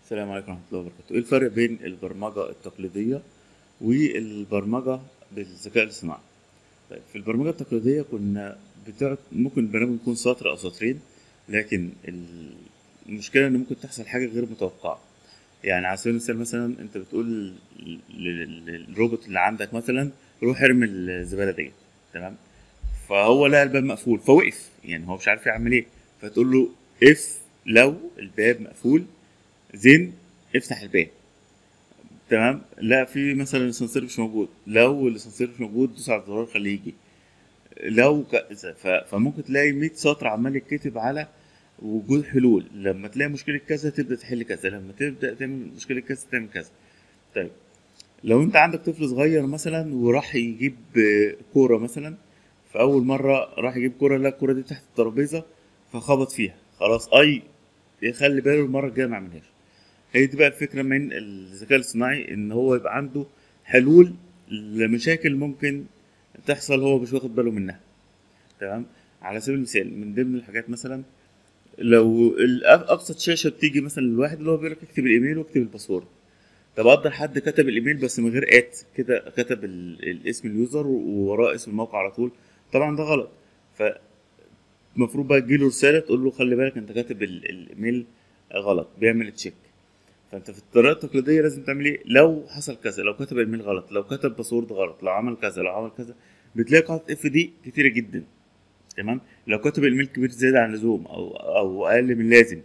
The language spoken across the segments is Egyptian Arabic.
السلام عليكم ورحمة الله وبركاته ايه الفرق بين البرمجة التقليدية والبرمجة بالذكاء الاصطناعي طيب في البرمجة التقليدية كنا بتقعد ممكن البرنامج يكون سطر أو سطرين لكن ال- المشكلة إن ممكن تحصل حاجة غير متوقعة يعني على سبيل المثال مثلا أنت بتقول لل- لل- للروبوت اللي عندك مثلا روح ارمي الزبالة ديت تمام فهو لقى الباب مقفول فوقف يعني هو مش عارف يعمل ايه فتقول له اف لو الباب مقفول زين افتح الباب تمام لا في مثلا الاسانسير مش موجود لو الاسانسير مش موجود دوس على الزرار خليه يجي لو كذا ف- فممكن تلاقي 100 سطر عمال يتكتب على وجود حلول لما تلاقي مشكله كذا تبدا تحل كذا لما تبدا تعمل مشكله كذا تعمل كذا طيب لو انت عندك طفل صغير مثلا وراح يجيب آه، كوره مثلا فاول مره راح يجيب كوره لا الكوره دي تحت الترابيزه فخبط فيها خلاص اي يخلي باله المره الجايه ما يعملهاش هي دي بقى الفكره من الذكاء الاصطناعي ان هو يبقى عنده حلول لمشاكل ممكن تحصل هو مش واخد باله منها تمام على سبيل المثال من ضمن الحاجات مثلا لو ال- ابسط شاشه بتيجي مثلا للواحد اللي هو بيقول لك اكتب الايميل واكتب الباسورد طب اقدر حد كتب الايميل بس من غير ات كده كتب ال- الاسم اليوزر ووراه اسم الموقع على طول طبعا ده غلط فالمفروض بقى تجيله رساله تقول له خلي بالك انت كاتب ال- الايميل غلط بيعمل تشيك فانت في الطريقه التقليديه لازم تعمل ايه لو حصل كذا لو كتب ايميل غلط لو كتب باسورد غلط لو عمل كذا لو عمل كذا بتلاقي قاعده اف دي كتيره جدا تمام لو كتب الايميل كبير زياده عن اللزوم او او اقل من اللازم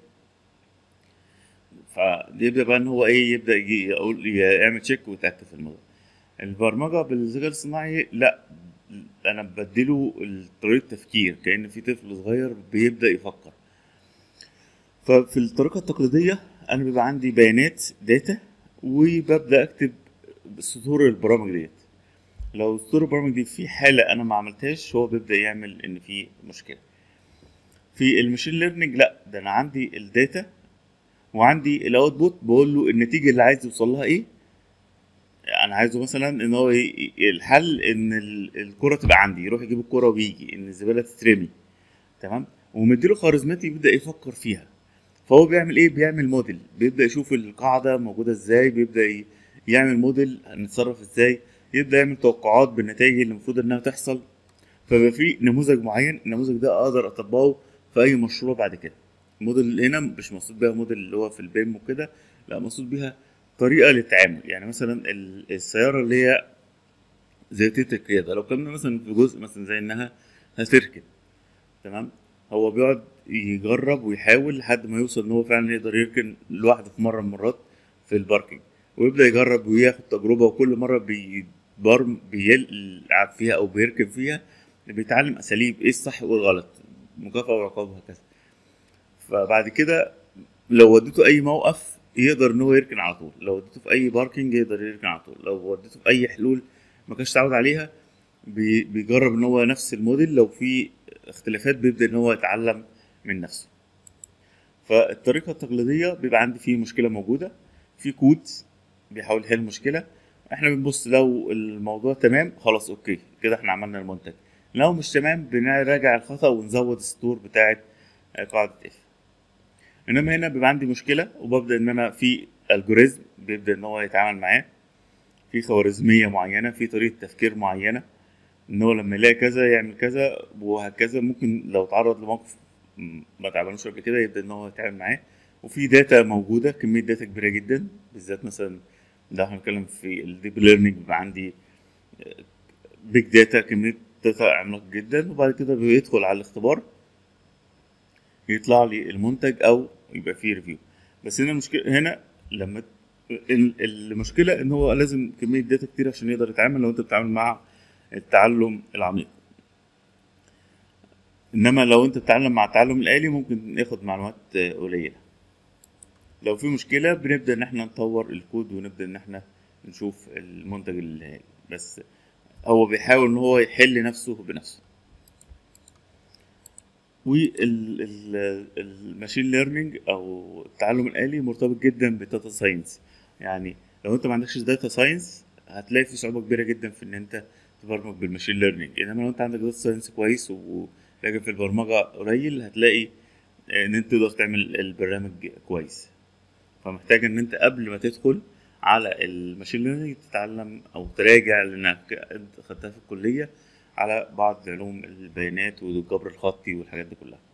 فيبدا بقى ان هو ايه يبدا يجي يقول يعمل تشيك ويتاكد في الموضوع البرمجه بالذكاء الاصطناعي لا انا بديله طريقه تفكير كان في طفل صغير بيبدا يفكر ففي الطريقه التقليديه انا بيبقى عندي بيانات داتا وببدا اكتب سطور البرامج ديت لو سطور البرامج دي في حاله انا ما عملتهاش هو بيبدا يعمل ان في مشكله في المشين ليرنينج لا ده انا عندي الداتا وعندي الاوتبوت بقول له النتيجه اللي عايز يوصل لها ايه انا عايزه مثلا ان هو ي- ي- الحل ان ال- الكره تبقى عندي يروح يجيب الكره ويجي ان الزباله تترمي تمام ومديله خوارزميات يبدا يفكر فيها فهو بيعمل ايه بيعمل موديل بيبدا يشوف القاعده موجوده ازاي بيبدا ي- يعمل موديل هنتصرف ازاي يبدا يعمل توقعات بالنتائج اللي المفروض انها تحصل فبقى في نموذج معين النموذج ده اقدر اطبقه في اي مشروع بعد كده الموديل هنا مش مقصود بيها موديل اللي هو في البيم وكده لا مقصود بيها طريقه للتعامل يعني مثلا ال- السياره اللي هي ذاتيه القياده لو كنا مثلا في جزء مثلا زي انها هتركن تمام هو بيقعد يجرب ويحاول لحد ما يوصل ان هو فعلا يقدر يركن لوحده في مره من المرات في الباركينج ويبدا يجرب وياخد تجربه وكل مره بيبرم بيلعب فيها او بيركن فيها بيتعلم اساليب ايه الصح وايه الغلط مكافاه وعقاب وهكذا فبعد كده لو وديته اي موقف يقدر ان هو يركن على طول لو وديته في اي باركينج يقدر يركن على طول لو وديته في اي حلول ما كانش اتعود عليها بي- بيجرب ان هو نفس الموديل لو في اختلافات بيبدا ان هو يتعلم من نفسه فالطريقه التقليديه بيبقى عندي فيه مشكله موجوده في كود بيحاول يحل المشكله احنا بنبص لو الموضوع تمام خلاص اوكي كده احنا عملنا المنتج لو مش تمام بنراجع الخطا ونزود السطور بتاعه قاعده اف انما هنا بيبقى عندي مشكله وببدا ان انا في الجوريزم بيبدا ان هو يتعامل معاه في خوارزميه معينه في طريقه تفكير معينه ان هو لما يلاقي كذا يعمل كذا وهكذا ممكن لو تعرض لموقف م- ما تعملوش قبل كده يبدا ان هو يتعامل معاه وفي داتا موجوده كميه داتا كبيره جدا بالذات مثلا لو احنا بنتكلم في الديب ليرنينج بيبقى عندي بيج داتا كميه داتا عملاق جدا وبعد كده بيدخل على الاختبار يطلع لي المنتج او يبقى فيه ريفيو بس هنا المشكله هنا لما ال- المشكله ان هو لازم كميه داتا كتير عشان يقدر يتعامل لو انت بتتعامل مع التعلم العميق انما لو انت بتتعلم مع التعلم الالي ممكن ياخد معلومات آه، قليله لو في مشكله بنبدا ان احنا نطور الكود ونبدا ان احنا نشوف المنتج اللي بس هو بيحاول ان هو يحل نفسه بنفسه والماشين ليرنينج او التعلم الالي مرتبط جدا بالداتا ساينس يعني لو انت ما عندكش داتا ساينس هتلاقي في صعوبه كبيره جدا في ان انت تبرمج بالماشين ليرنينج انما لو انت عندك داتا ساينس كويس و... لكن في البرمجه قليل هتلاقي ان انت تقدر تعمل البرنامج كويس فمحتاج ان انت قبل ما تدخل على الماشين ليرنينج تتعلم او تراجع لانك انت خدتها في الكليه على بعض علوم البيانات والجبر الخطي والحاجات دي كلها